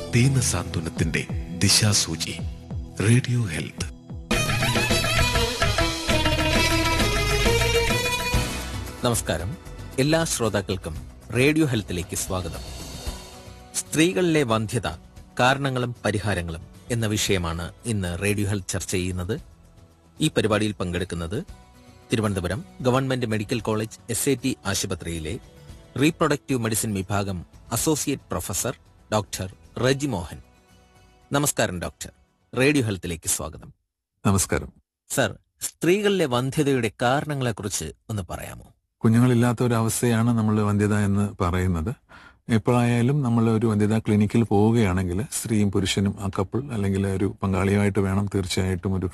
ദീനസാന്ത്വനത്തിന്റെ ദിശാസൂചി radio health നമസ്കാരം എല്ലാ ശ്രോതാക്കൾക്കും റേഡിയോ ഹെൽത്തിലേക്ക് സ്വാഗതം സ്ത്രീകളിലെ വന്ധ്യത കാരണങ്ങളും പരിഹാരങ്ങളും എന്ന വിഷയമാണ് ഇന്ന് റേഡിയോ ഹെൽത്ത് ചർച്ച ചെയ്യുന്നത് ഈ പരിപാടിയിൽ പങ്കെടുക്കുന്നത് Thiruvananthapuram government medical college S A T ആശുപത്രിയിലെ റീപ്രൊഡക്റ്റീവ് മെഡിസിൻ വിഭാഗം associate professor doctor Reji Mohan നമസ്കാരം ഡോക്ടർ റേഡിയോ ഹെൽത്തിലേക്ക് സ്വാഗതം നമസ്കാരം സർ സ്ത്രീകളിലെ വന്ധ്യതയുടെ കാരണങ്ങളെക്കുറിച്ച് ഒന്ന് പറയാമോ കുഞ്ഞുങ്ങളില്ലാത്ത ഒരു അവസ്ഥയാണ് നമ്മൾ വന്ധ്യത എന്ന് പറയുന്നത് എപ്പോഴായാലും നമ്മൾ ഒരു വന്ധ്യതാ ക്ലിനിക്കിൽ പോവുകയാണെങ്കിൽ സ്ത്രീയും പുരുഷനും ആ കപ്പിൾ അല്ലെങ്കിൽ ഒരു പങ്കാളിയുമായിട്ട് വേണം തീർച്ചയായിട്ടും ഒരു